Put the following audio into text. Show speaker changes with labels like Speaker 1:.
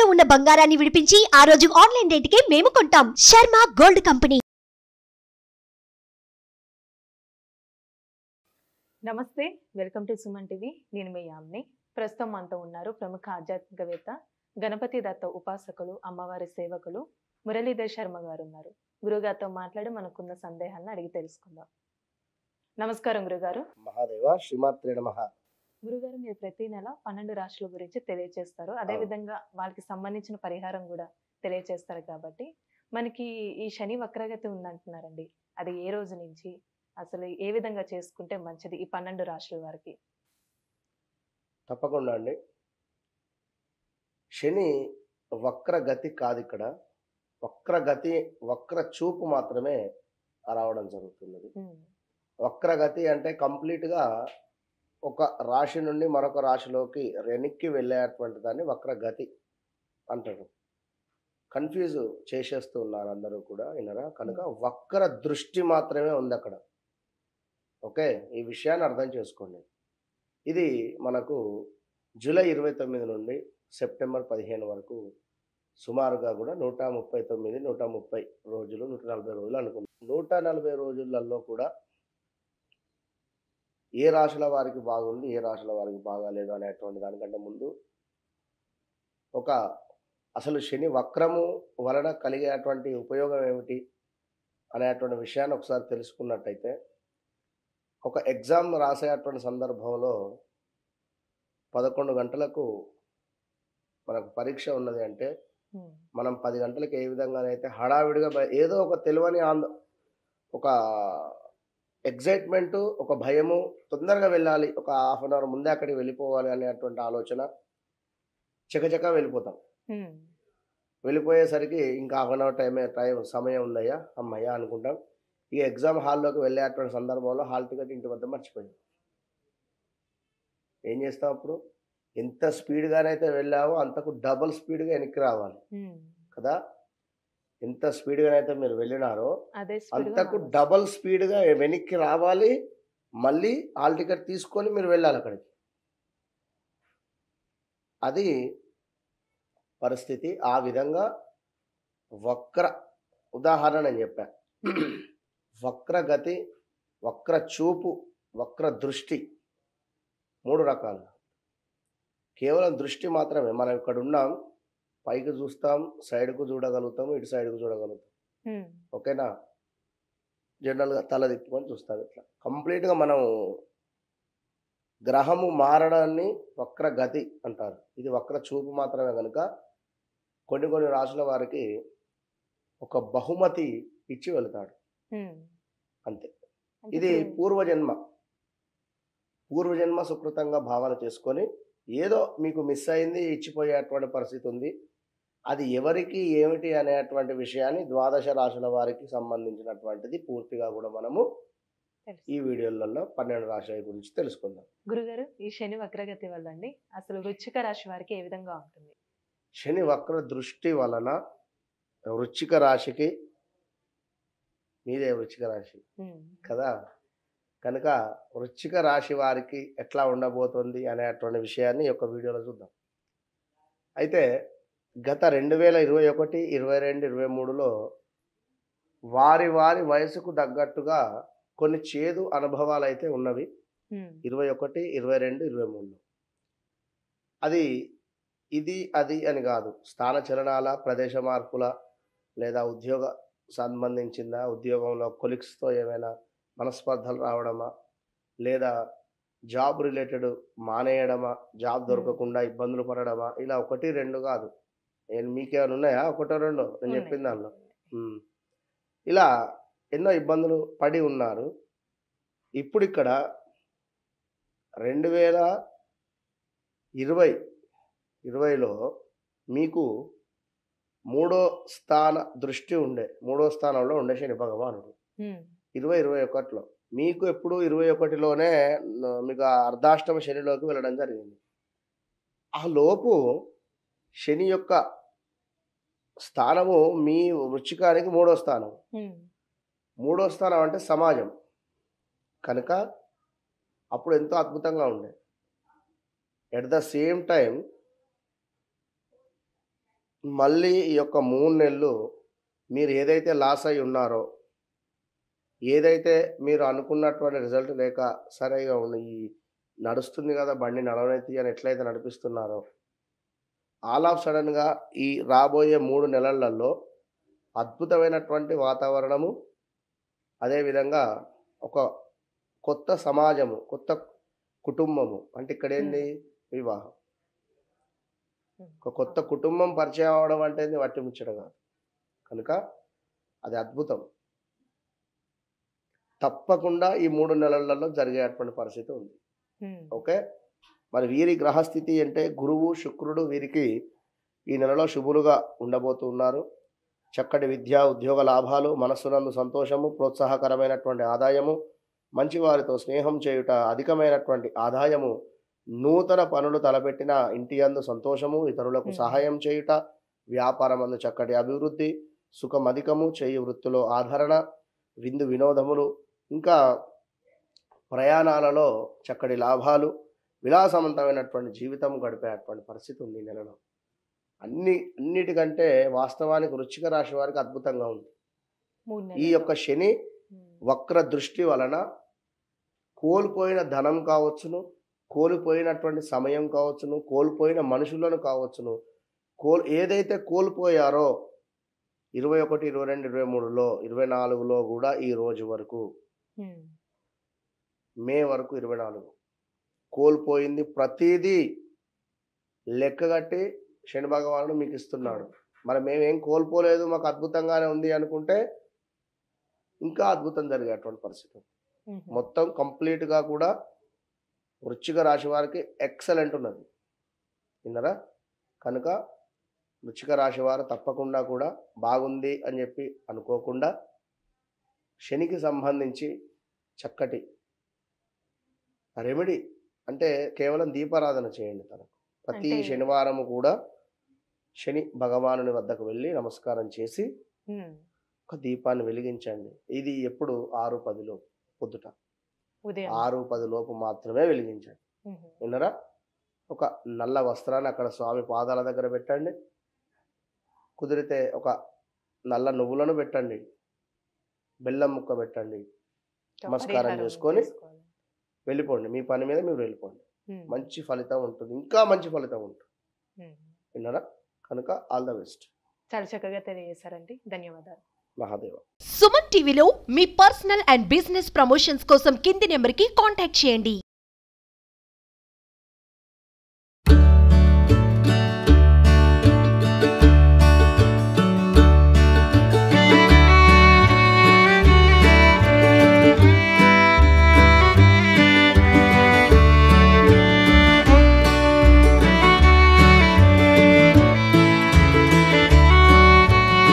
Speaker 1: తాకట్టులో ఉన్న బంగారాన్ని విడిపించి ఆ రోజు ఆన్లైన్ రేటుకే మేము కొంటాం శర్మ గోల్డ్ కంపెనీ
Speaker 2: నమస్తే వెల్కమ్ టు సుమన్ టీవీ నేను మీ యామ్ని ప్రస్తుతం మనతో ఉన్నారు ప్రముఖ ఆధ్యాత్మికవేత్త గణపతి దత్త ఉపాసకులు అమ్మవారి సేవకులు మురళీధర్ శర్మ గారు ఉన్నారు గురుగారితో మాట్లాడి మనకున్న సందేహాలను అడిగి తెలుసుకుందాం నమస్కారం గురుగారు
Speaker 3: మహాదేవ శ్రీమాత్రే నమ
Speaker 2: గురుగారు మీరు ప్రతి నెల పన్నెండు రాశుల గురించి తెలియజేస్తారు అదే
Speaker 3: అవును.
Speaker 2: విధంగా వాళ్ళకి సంబంధించిన పరిహారం కూడా తెలియజేస్తారు కాబట్టి మనకి ఈ శని వక్రగతి ఉందంటున్నారండి అది ఏ రోజు నుంచి అసలు ఏ విధంగా చేసుకుంటే మంచిది ఈ పన్నెండు రాశుల వారికి
Speaker 3: తప్పకుండా అండి శని వక్ర గతి కాదు ఇక్కడ వక్ర గతి వక్ర చూపు మాత్రమే రావడం జరుగుతున్నది
Speaker 2: ఉమ్,
Speaker 3: వక్రగతి అంటే కంప్లీట్గా ఒక రాశి నుండి మరొక రాశిలోకి వెనక్కి వెళ్ళేటువంటి దాన్ని వక్రగతి అంటారు కన్ఫ్యూజ్ చేసేస్తూ ఉన్నారు అందరూ కూడా వినరా కనుక వక్ర దృష్టి మాత్రమే ఉంది అక్కడ ఓకే ఈ విషయాన్ని అర్థం చేసుకోండి ఇది మనకు జూలై ఇరవై తొమ్మిది నుండి సెప్టెంబర్ పదిహేను వరకు సుమారుగా కూడా నూట ముప్పై తొమ్మిది నూట ముప్పై రోజులు నూట నలభై రోజులు అనుకుంటాం నూట నలభై రోజులలో కూడా ఏ రాశుల వారికి బాగుంది ఏ రాశుల వారికి బాగాలేదు అనేటువంటి దానికంటే ముందు ఒక అసలు శని వక్రము వలన కలిగేటువంటి ఉపయోగం ఏమిటి అనేటువంటి విషయాన్ని ఒకసారి తెలుసుకున్నట్టయితే ఒక ఎగ్జామ్ రాసేటువంటి సందర్భంలో పదకొండు గంటలకు మనకు పరీక్ష ఉన్నది అంటే
Speaker 2: ఉమ్,
Speaker 3: మనం పది గంటలకు ఏ విధంగానైతే హడావిడిగా బయ- ఏదో ఒక తెలియని ఆంద ఒక ఎగ్జైట్మెంట్ ఒక భయము తొందరగా వెళ్ళాలి ఒక హాఫ్ అన్ అవర్ ముందే అక్కడికి వెళ్ళిపోవాలి అనేటువంటి ఆలోచన చకచకా వెళ్ళిపోతాం
Speaker 2: ఉమ్,
Speaker 3: వెళ్ళిపోయేసరికి ఇంకా హాఫ్ అన్ అవర్ టైమే టైం సమయం ఉందయ్యా అమ్మయ్యా అనుకుంటాం ఇక ఎగ్జామ్ హాల్లోకి వెళ్ళేటువంటి సందర్భంలో హాల్ టికెట్ ఇంటి వద్ద మర్చిపోయాం ఏం చేస్తాం అప్పుడు ఎంత స్పీడ్గానైతే వెళ్ళావో అంతకు డబుల్ స్పీడ్గా వెనక్కి రావాలి
Speaker 2: ఉమ్.
Speaker 3: కదా ఎంత స్పీడ్గానైతే మీరు వెళ్ళినారో
Speaker 2: అదే speed గా
Speaker 3: అంతకు
Speaker 2: మనం-
Speaker 3: డబల్ స్పీడ్గా వెనక్కి రావాలి మళ్ళీ హాల్ టికెట్ తీసుకొని మీరు వెళ్ళాలి అక్కడికి అది పరిస్థితి ఆ విధంగా వక్ర ఉదాహరణ నేను చెప్పా వక్ర గతి వక్ర చూపు వక్ర దృష్టి మూడు రకాలు కేవలం దృష్టి మాత్రమే మనం ఇక్కడ ఉన్నాం పైకి చూస్తాం సైడ్కు చూడగలుగుతాం ఇటు సైడ్కు చూడగలుగుతాం
Speaker 2: ఉమ్,
Speaker 3: ఓకేనా జనరల్గా తల తిప్పుకొని చూస్తాం ఇట్లా కంప్లీట్గా మనం గ్రహము మారడాన్ని వక్ర గతి అంటారు ఇది వక్ర చూపు మాత్రమే కనుక కొన్ని కొన్ని రాసుల వారికి ఒక బహుమతి ఇచ్చి వెళ్తాడు
Speaker 2: ఉమ్.
Speaker 3: అంతే
Speaker 2: అంటే
Speaker 3: ఇది
Speaker 2: ఇప్పుడు-
Speaker 3: పూర్వజన్మ పూర్వజన్మ సుకృతంగా భావన చేసుకొని ఏదో మీకు మిస్ అయింది ఇచ్చిపోయేటువంటి పరిస్థితి ఉంది అది ఎవరికి ఏమిటి అనేటువంటి విషయాన్ని ద్వాదశ రాశుల వారికి సంబంధించినటువంటిది పూర్తిగా కూడా మనము
Speaker 2: తెలుసు.
Speaker 3: ఈ వీడియోలలో పన్నెండు రాశుల గురించి తెలుసుకుందాం
Speaker 2: గురుగారు ఈ శని వక్రగతి వల్ల అండి అసలు వృశ్చిక రాశి వారికి ఏ విధంగా ఉంటుంది
Speaker 3: శని వక్ర దృష్టి వలన వృశ్చిక రాశికి మీదే వృశ్చిక రాశి
Speaker 2: ఉమ్,
Speaker 3: కదా కనుక వృశ్చిక రాశి వారికి ఎట్లా ఉండబోతుంది అనేటువంటి విషయాన్ని ఈ యొక్క వీడియోలో చూద్దాం అయితే గత రెండు వేల ఇరవై ఒకటి ఇరవై రెండు ఇరవై మూడులో వారి వారి వయసుకు తగ్గట్టుగా కొన్ని చేదు అనుభవాలు అయితే ఉన్నవి
Speaker 2: ఉమ్,
Speaker 3: ఇరవై ఒకటి ఇరవై రెండు ఇరవై మూడులో అది ఇది అది అని కాదు స్థాన చలనాల ప్రదేశ మార్పుల లేదా ఉద్యోగ సంబంధించిందా ఉద్యోగంలో కొలిక్స్తో ఏమైనా మనస్పర్ధలు రావడమా లేదా జాబ్ రిలేటెడ్ మానేయడమా జాబ్ దొరకకుండా ఇబ్బందులు పడడమా ఇలా ఒకటి రెండు కాదు నేను మీకేమైనా ఉన్నాయా ఒకటో రెండో నేను
Speaker 2: ఉన్నాయి.
Speaker 3: చెప్పిన దానిలో ఉమ్. ఇలా ఎన్నో ఇబ్బందులు పడి ఉన్నారు ఇప్పుడు ఇక్కడ రెండు వేల ఇరవై ఇరవైలో మీకు మూడో స్థాన దృష్టి ఉండే మూడో స్థానంలో ఉండే శని భగవానుడు
Speaker 2: ఉమ్,
Speaker 3: ఇరవై ఇరవై ఒకటిలో మీకు ఎప్పుడు ఇరవై ఒకటిలోనే న- మీకు ఆ అర్ధాష్టమ శనిలోకి వెళ్ళడం జరిగింది ఆ లోపు శని యొక్క స్థానము మీ వృచ్చికానికి మూడో స్థానం
Speaker 2: ఉమ్,
Speaker 3: మూడో స్థానం అంటే సమాజం కనుక అప్పుడు ఎంతో అద్భుతంగా ఉండే ఎట్ ద సేమ్ టైం మళ్ళీ ఈ యొక్క మూడు నెలలు మీరు ఏదైతే లాస్ అయి ఉన్నారో ఏదైతే మీరు అనుకున్నటువంటి రిజల్ట్ లేక సరిగా ఉన్న ఈ నడుస్తుంది కదా బండి నడవనైతే అని ఎట్లయితే నడిపిస్తున్నారో ఆల్ ఆఫ్ సడన్గా ఈ రాబోయే మూడు నెలలలో అద్భుతమైనటువంటి వాతావరణము అదేవిధంగా ఒక కొత్త సమాజము కొత్త కుటుంబము అంటే ఇక్కడ ఏంది వివాహం ఒక కొత్త కుటుంబం పరిచయం అవడం అంటే ఏంది వట్టి ముచ్చట కాదు కనుక అది అద్భుతం తప్పకుండా ఈ మూడు నెలలలో జరిగేటువంటి పరిస్థితి ఉంది
Speaker 2: ఉమ్,
Speaker 3: ఓకే మరి వీరి గ్రహస్థితి అంటే గురువు శుక్రుడు వీరికి ఈ నెలలో శుభులుగా ఉండబోతున్నారు చక్కటి విద్యా ఉద్యోగ లాభాలు మనస్సునందు సంతోషము ప్రోత్సాహకరమైనటువంటి ఆదాయము మంచి వారితో స్నేహం చేయుట అధికమైనటువంటి ఆదాయము నూతన పనులు తలపెట్టిన ఇంటి అందు సంతోషము ఇతరులకు
Speaker 2: Hmm.
Speaker 3: సహాయం చేయుట వ్యాపారమందు చక్కటి అభివృద్ధి సుఖం అధికము చేయి వృత్తిలో ఆదరణ విందు వినోదములు ఇంకా ప్రయాణాలలో చక్కటి లాభాలు విలాసవంతమైనటువంటి జీవితం గడిపేటువంటి పరిస్థితి ఉంది ఈ నెలలో అన్ని అన్నిటికంటే వాస్తవానికి వృచ్చిక రాశి వారికి అద్భుతంగా ఉంది
Speaker 2: మూడు
Speaker 3: ఈ
Speaker 2: నెలలు.
Speaker 3: యొక్క శని
Speaker 2: ఉమ్,
Speaker 3: వక్ర దృష్టి వలన కోల్పోయిన ధనం కావచ్చును కోల్పోయినటువంటి సమయం కావచ్చును కోల్పోయిన మనుషులను కావచ్చును కోల్ ఏదైతే కోల్పోయారో ఇరవై ఒకటి ఇరవై రెండు ఇరవై మూడులో ఇరవై నాలుగులో కూడా ఈ రోజు వరకు
Speaker 2: ఉమ్,
Speaker 3: మే వరకు ఇరవై నాలుగు కోల్పోయింది ప్రతిదీ లెక్కగట్టి శని భగవానుడు మీకు ఇస్తున్నాడు మరి మేమేం కోల్పోలేదు మాకు అద్భుతంగానే ఉంది అనుకుంటే ఇంకా అద్భుతం జరిగేటువంటి పరిస్థితి
Speaker 2: ఉమ్,
Speaker 3: మొత్తం కంప్లీట్గా కూడా వృశ్చిక రాశి వారికి ఎక్సలెంట్ ఉన్నది విన్నరా కనుక వృశ్చిక రాశి వారు తప్పకుండా కూడా బాగుంది అని చెప్పి అనుకోకుండా శనికి సంబంధించి చక్కటి రెమెడీ అంటే కేవలం దీపారాధన చేయండి తనకు ప్రతి
Speaker 2: అంటే-
Speaker 3: శనివారము కూడా శని భగవానుని వద్దకు వెళ్ళి నమస్కారం చేసి
Speaker 2: ఉమ్,
Speaker 3: ఒక దీపాన్ని వెలిగించండి ఇది ఎప్పుడు ఆరు పదిలో పొద్దుట
Speaker 2: ఉదయం
Speaker 3: ఆరు పది లోపు మాత్రమే వెలిగించండి
Speaker 2: ఉమ్,
Speaker 3: విన్నరా ఒక నల్ల వస్త్రాన్ని అక్కడ స్వామి పాదాల దగ్గర పెట్టండి కుదిరితే ఒక నల్ల నువ్వులను పెట్టండి బెల్లం ముక్క పెట్టండి నమస్కారం
Speaker 2: పరిహారం
Speaker 3: చేసుకొని
Speaker 2: చేసుకోవాలి.
Speaker 3: వెళ్ళిపోండి మీ పని మీద మీరు వెళ్ళిపోండి
Speaker 2: ఉమ్,
Speaker 3: మంచి ఫలితం ఉంటుంది ఇంకా మంచి ఫలితం ఉంటుంది
Speaker 2: ఉమ్.
Speaker 3: విన్నరా కనుక ఆల్ ద బెస్ట్
Speaker 2: చాలా చక్కగా తెలియజేశారండి ధన్యవాదాలు
Speaker 3: మహాదేవ
Speaker 1: సుమన్ టీవీలో మీ పర్సనల్ అండ్ బిజినెస్ ప్రమోషన్స్ కోసం కింది నెంబర్కి కాంటాక్ట్ చేయండి